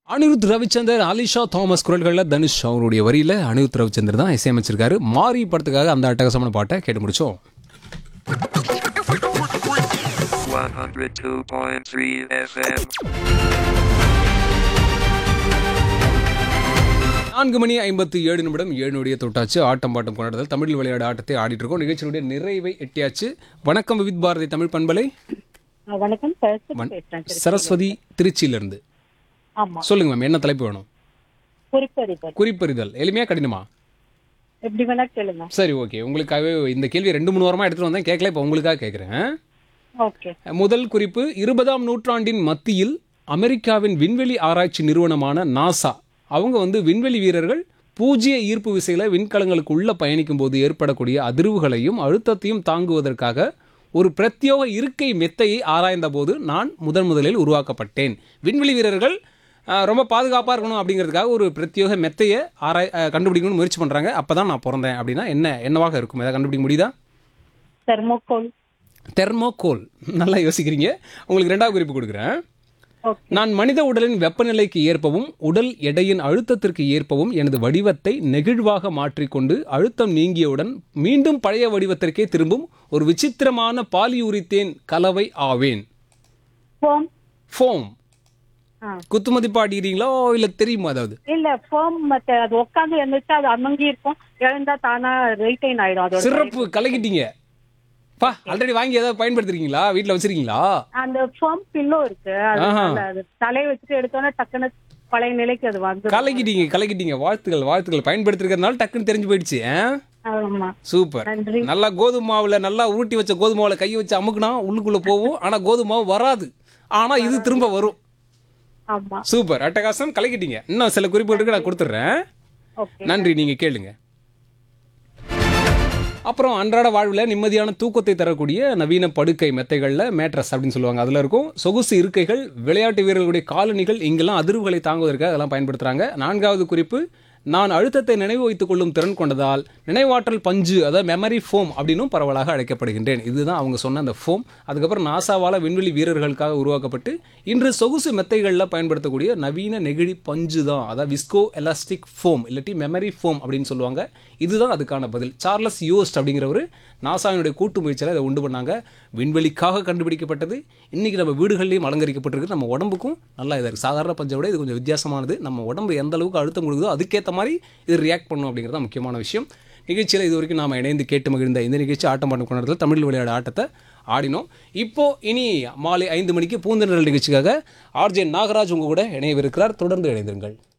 Anirudh Ravichander Alisha Thomas குரல்களில் தனுஷ் அவருடைய வரியில அனிருத் ரவிச்சந்தர் தான் இசையமைச்சிருக்காரு மாரி படத்துக்காக அந்த அட்டகாசமான பாட்டை கேட்டு முடிச்சோம் 102.3 FM. நான்கு மணி ஐம்பத்தி ஏழு நிமிடம் ஏழு நொடிய தொட்டாச்சு ஆட்டம் பாட்டம் கொண்டாடுதல் தமிழில் விளையாட ஆட்டத்தை ஆடிட்டு இருக்கோம் நிகழ்ச்சியினுடைய நிறைவை எட்டியாச்சு வணக்கம் விவித் பாரதி தமிழ் பண்பலை ஆ, வணக்கம் சரஸ்வதி வண- பேசுறேன் திருச்சியில. சரஸ்வதி திருச்சியிலிருந்து ஆமா சொல்லுங்க மேம் என்ன தலைப்பு வேணும் குறிப்பறிதல் குறிப்பறிதல் எளிமையா கடினமா எப்படி வேணா கேளுங்க சரி ஓகே உங்களுக்காகவே இந்த கேள்வி ரெண்டு மூணு வாரமா எடுத்துட்டு வந்தேன் கேட்கல இப்போ உங்களுக்காக கேட்குறேன் ஓகே முதல் குறிப்பு இருபதாம் நூற்றாண்டின் மத்தியில் அமெரிக்காவின் விண்வெளி ஆராய்ச்சி நிறுவனமான நாசா அவங்க வந்து விண்வெளி வீரர்கள் பூஜ்ய ஈர்ப்பு விசையில விண்கலங்களுக்கு உள்ள பயணிக்கும் போது ஏற்படக்கூடிய அதிர்வுகளையும் அழுத்தத்தையும் தாங்குவதற்காக ஒரு பிரத்யோக இருக்கை மெத்தையை ஆராய்ந்த போது நான் முதன் முதலில் உருவாக்கப்பட்டேன் விண்வெளி வீரர்கள் ஆஹ், ரொம்ப பாதுகாப்பாக இருக்கணும் அப்படிங்கிறதுக்காக ஒரு பிரத்யோக மெத்தையை ஆராய் ஆஹ், கண்டுபிடிக்கணும்னு முயற்சி பண்ணுறாங்க அப்போ தான் நான் பிறந்தேன் அப்படின்னா என்ன என்னவாக இருக்கும் எதாவது கண்டுபிடிக்க முடியுதா தெர்மோகோல் தெர்மோகோல் நல்லா யோசிக்கிறீங்க உங்களுக்கு ரெண்டாவது குறிப்பு கொடுக்குறேன் ஓகே நான் மனித உடலின் வெப்பநிலைக்கு ஏற்பவும் உடல் எடையின் அழுத்தத்திற்கு ஏற்பவும் எனது வடிவத்தை நெகிழ்வாக மாற்றிக்கொண்டு அழுத்தம் நீங்கியவுடன் மீண்டும் பழைய வடிவத்திற்கே திரும்பும் ஒரு விசித்திரமான பாலியூரித்தேன் கலவை ஆவேன் ஃபோம் ஃபோம் ஆ. குத்துமதிப்பா அடிக்கிறீங்களோ இல்லை தெரியுமா அதாவது இல்ல ஃபோம் மத்த அது உட்காந்து எழுந்துச்சா அது அமங்கி இருக்கும் எழுந்தா தானா ரைட்டைன் ஆயிடும் அதோட சிறப்பு கலக்கிட்டீங்க பா ஆல்ரெடி வாங்கி ஏதாவது பயன்படுத்துறீங்களா வீட்டில் வச்சிருக்கீங்களா அந்த ஃபோம் பில்லோ இருக்கு அது ஆஹா. நல்ல- அது தலையை வச்சுட்டு எடுத்தோன்னே டக்குன்னு பழைய நிலைக்கு அது வந்து கலக்கிட்டீங்க கலக்கிட்டீங்க வாழ்த்துக்கள் வாழ்த்துக்கள் பயன்படுத்திருக்கிறதுனால டக்குன்னு தெரிஞ்சு போயிடுச்சு ஆ? ஆமா சூப்பர் நன்றி நல்லா கோதுமை மாவுல நல்லா உருட்டி வச்ச கோதுமை மாவுல கையை வச்சு அமுக்குனா உள்ளுக்குள்ள போகும் ஆனா கோதுமை மாவு வராது ஆனா இது திரும்ப வரும் ஆமா சூப்பர் அட்டகாசம் கலக்கிட்டீங்க இன்னும் சில குறிப்புகள் இருக்கு நான் கொடுத்துட்றேன் ஓகே நன்றி நீங்க கேளுங்க அப்புறம் அன்றாட வாழ்வில் நிம்மதியான தூக்கத்தை தரக்கூடிய நவீன படுக்கை மெத்தைகளில் மேட்ரஸ் அப்படின்னு சொல்லுவாங்க அதில் இருக்கும் சொகுசு இருக்கைகள் விளையாட்டு வீரர்களுடைய காலணிகள் இங்கெல்லாம் அதிர்வுகளை தாங்குவதற்காக அதெல்லாம் பயன்படுத்துகிறாங்க நான்காவது குறிப்பு நான் அழுத்தத்தை நினைவு வைத்துக் கொள்ளும் திறன் கொண்டதால் நினைவாற்றல் பஞ்சு அதாவது மெமரி ஃபோம் அப்படின்னும் பரவலாக அழைக்கப்படுகின்றேன் இதுதான் அவங்க சொன்ன அந்த ஃபோம் அதுக்கப்புறம் நாசாவால் விண்வெளி வீரர்களுக்காக உருவாக்கப்பட்டு இன்று சொகுசு மெத்தைகளில் பயன்படுத்தக்கூடிய நவீன நெகிழி பஞ்சு தான் அதாவது விஸ்கோ எலாஸ்டிக் ஃபோம் இல்லாட்டி மெமரி ஃபோம் அப்படின்னு சொல்லுவாங்க இதுதான் அதுக்கான பதில் சார்லஸ் யோஸ்ட் அப்படிங்கிறவர் நாசாவினுடைய கூட்டு முயற்சியில் இதை உண்டு பண்ணாங்க விண்வெளிக்காக கண்டுபிடிக்கப்பட்டது இன்றைக்கி நம்ம வீடுகள்லையும் அலங்கரிக்கப்பட்டிருக்கு நம்ம உடம்புக்கும் நல்லா இதாக இருக்குது சாதாரண பஞ்சை விட இது கொஞ்சம் வித்தியாசமானது நம்ம உடம்பு எந்த அளவுக்கு அழுத்தம் கொடுக்குதோ அதுக்கேற்ற மாதிரி இது ரியாக்ட் பண்ணும் அப்படிங்கிறது தான் முக்கியமான விஷயம் நிகழ்ச்சியில் இது வரைக்கும் நாம் இணைந்து கேட்டு மகிழ்ந்த இந்த நிகழ்ச்சி ஆட்டம் பாட்டம் கொண்டாடுறதுல தமிழ் விளையாட ஆட்டத்தை ஆடினோம் இப்போ இனி மாலை ஐந்து மணிக்கு பூந்தென்றல் நிகழ்ச்சிக்காக ஆர்ஜே நாகராஜ் உங்க கூட இணையவிருக்கிறார் தொடர்ந்து இணைந்திருங்கள்